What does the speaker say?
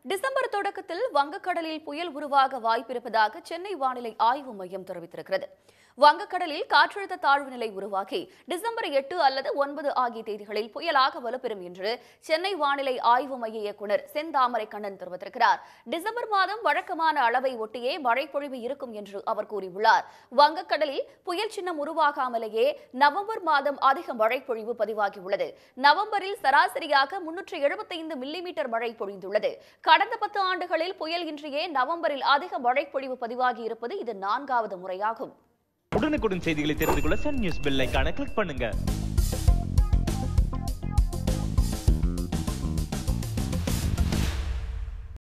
December தொடக்கத்தில் வங்கக்கடலில் புயல் உருவாக வாய்ப்பிருப்பதாக சென்னை வானிலை ஆய்வு மையம் தெரிவித்திருக்கிறது வங்கக்கடலில் காற்றழுத்த தாழ்வு நிலை உருவாகி டிசம்பர் எட்டு அல்லது ஒன்பது ஆகிய தேதிகளில் புயலாக வலுப்பெறும் என்று சென்னை வானிலை ஆய்வு மைய இயக்குநர் செந்தாமரை கண்ணன் தெரிவித்திருக்கிறார் டிசம்பர் மாதம் வழக்கமான அளவை ஒட்டியே மழை பொழிவு இருக்கும் என்று அவர் கூறியுள்ளார் வங்கக்கடலில் புயல் சின்னம் உருவாகாமலேயே நவம்பர் மாதம் அதிக மழை பொழிவு பதிவாகியுள்ளது நவம்பரில் சராசரியாக முன்னூற்று எழுபத்தைந்து மில்லிமீட்டர் மழை பொழிந்துள்ளது கடந்த பத்து ஆண்டுகளில் புயல் இன்றியே நவம்பரில் அதிக மழை பொழிவு பதிவாகி இருப்பது இது நான்காவது முறையாகும் உடனுக்குடன் செய்திகளை தெரிந்து கொள்ள சன் நியூஸ் பெல் ஐகானை கிளிக் பண்ணுங்க